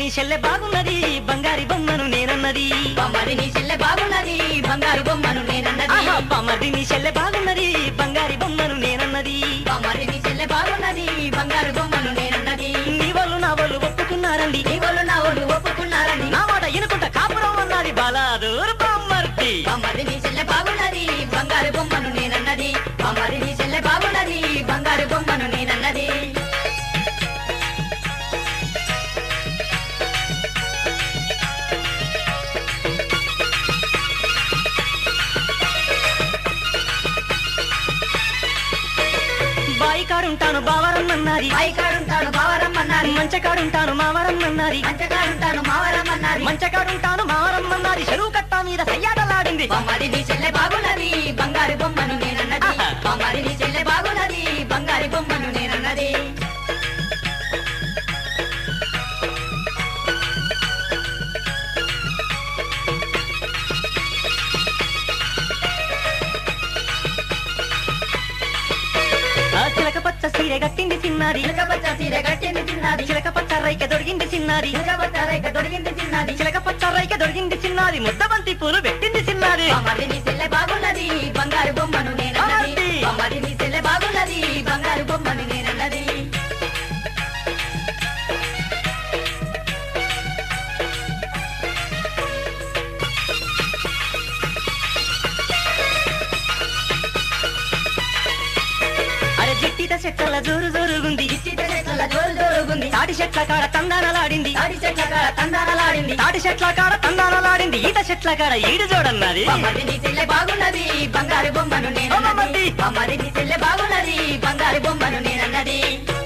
నీ చెల్లె బాగున్నది బంగారి బొమ్మను నేనన్నది బొమ్మది నీ చెల్లె బాగున్నది బంగారు బొమ్మను నేనన్నది ఆహా బామ్మది నీ చెల్లె బాగున్నది బంగారి బొమ్మను నేనన్నది బొమ్మది నీ చెల్లె బాగున్నది బంగారు బొమ్మను నేనన్నది నీ వాళ్ళు నా వాళ్ళు ఒప్పుకున్నారండి నీ వాళ్ళు నా వాళ్ళు ఒప్పుకున్నారని నా మాట ఇనుకుంట కాపురం అన్నది బాలాదూర్ బామ్మర్తి బొమ్మది నీ చెల్లె బాగున్నది బంగారు బొమ్మను నేనన్నది బొమ్మది నీ చెల్లె బాగున్నది బంగారు బొమ్మను నేనన్నది బాయి కాడుంటాను బావరమ్మన్నది పైకాడుంటాను మావరమ్మన్నది మంచకాడుంటాను మావరమ్మన్నది మంచకాడుంటాను మావరమ్మన్నది మంచకాడుంటాను మావరమ్మన్నది చెరువు కట్ట మీద సయ్యాటలాడింది బొమ్మది నీ చెల్లె బాగున్నది బంగారు బొమ్మను నేనన్నది ఆహా. బొమ్మది నీ చెల్లె బాగున్నది బంగారు బొమ్మను నేనన్నది ఆ చిలక పచ్చ సీరె గట్టింది చిన్నారి చిలకపచ్చ సీర కట్టింది తిన్నది చిలక పచ్చ రైక దొరికింది చిన్నారి చిలకపచ్చ రేఖ దొరికింది తిన్నది చిలక పచ్చ రైక దొరికింది చిన్నారి ముద్దబంతి పూలు పెట్టింది చిన్నారి బొమ్మది నీ చెల్లె బాగున్నది బంగారు బొమ్మను నేనన్నది బాగుంది. బొమ్మది నీ చెల్లె బాగున్నది బంగారు బొమ్మను నేనన్నది అరే జిట్టిత చెట్ల జోరు జోరుగుంది చిట్ట చెట్ల జోరు జోరుగుంది తాటి చెట్ల కాడ తందానలాడింది తాడి చెట్ల కాడ తందానలాడింది తాటి చెట్ల కాడ తందానలాడింది ఈత చెట్ల కాడ ఈడు జోడన్నది బొమ్మది నీ చెల్లె బాగున్నది బంగారు బొమ్మను నేనన్నది బొమ్మది. బొమ్మది నీ చెల్లె బాగున్నది బంగారు బొమ్మను నేనన్నది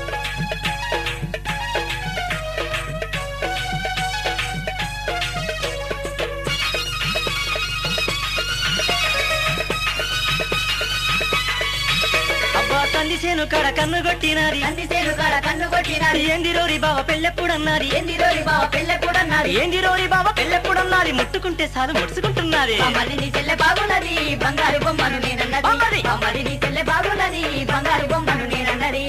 అబ్బా తంది చేను కాడ కన్ను కొట్టినాది నంది సేను కాడ కన్ను కొట్టినాడు ఏంది రోరి బావ పెళ్ళెప్పుడన్నది ఏంది రోరి బావ పెళ్ళెప్పుడన్నది ఏంది రోరి బావ పెళ్ళెప్పుడన్నది ముట్టుకుంటే చాలు ముడుచుకుంటున్నది బొమ్మది నీ చెల్లె బాగున్నది బంగారు బొమ్మను నేనన్నది బొమ్మది. బొమ్మది నీ చెల్లె బాగున్నది బంగారు బొమ్మను నేనన్నది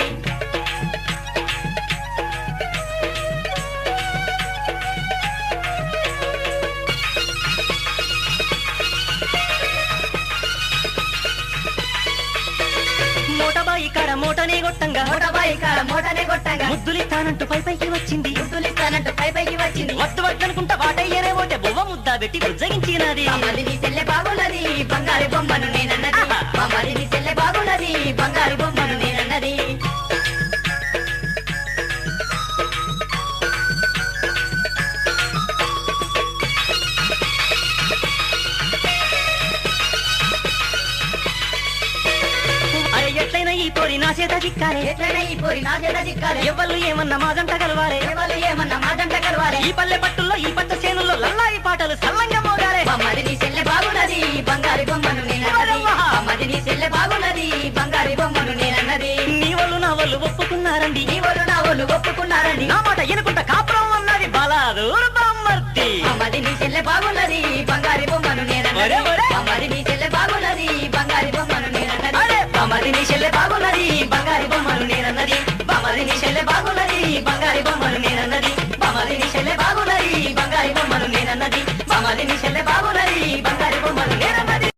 మూటబాయి కాడ మూటనే కొట్టంగా మూటబాయి కాడ మూటనే కొట్టగా ముద్దులిస్తానంటూ పై పైకి వచ్చింది ముద్దులిస్తానంటూ పై పైకి వచ్చింది వద్దు వద్దనుకుంటా వాటయ్యనే పోతే బువ్వ ముద్ద పెట్టి బుజ్జగించినది బొమ్మది నీ చెల్లె బాగున్నది బంగారు బొమ్మను నేనన్నది ఆహా. బొమ్మది నీ చెల్లె బాగున్నది బంగారు బొమ్మను నేనన్నది అరే ఎట్లయినా ఈ పోరి నా చేత చిక్కాలే ఎట్లనే ఈ పోరి నా చేత చిక్కాలి ఎవ్వళ్ళు ఏమన్నా మాదంట కలవాలే ఎవరు ఏమన్నా మాటంట కలవాలి ఈ పల్లె పట్టుల్లో ఈ పట్ట చేనుల్లో లల్లాయి పాటలు సల్లంగా మోగాలే బొమ్మది నీ చెల్లె బాగున్నది బంగారు బొమ్మను నేనన్నది ఎవరవ్వా? బొమ్మది నీ చెల్లె బాగున్నది బంగారు బొమ్మను నేనన్నది నీ వాళ్ళు నా వాళ్ళు ఒప్పుకున్నారండి నీ వాళ్ళు నా వాళ్ళు ఒప్పుకున్నారండి నా మాట ఎనుకుంట కాపురం అన్నది బలాదూర్ బామ్మర్తి బొమ్మది నీ చెల్లె బాగున్నది బంగారు బొమ్మను నేనన్నది ఒరే, ఒరే. బొమ్మది నీ చెల్లె బాగున్నది బంగారు బొమ్మను నేనన్నది అరే. బొమ్మది నీ చెల్లె బాగున్నది బంగారు బొమ్మను నేనన్నది బొమ్మది నీ చెల్లె బాగున్నది బంగారు బొమ్మ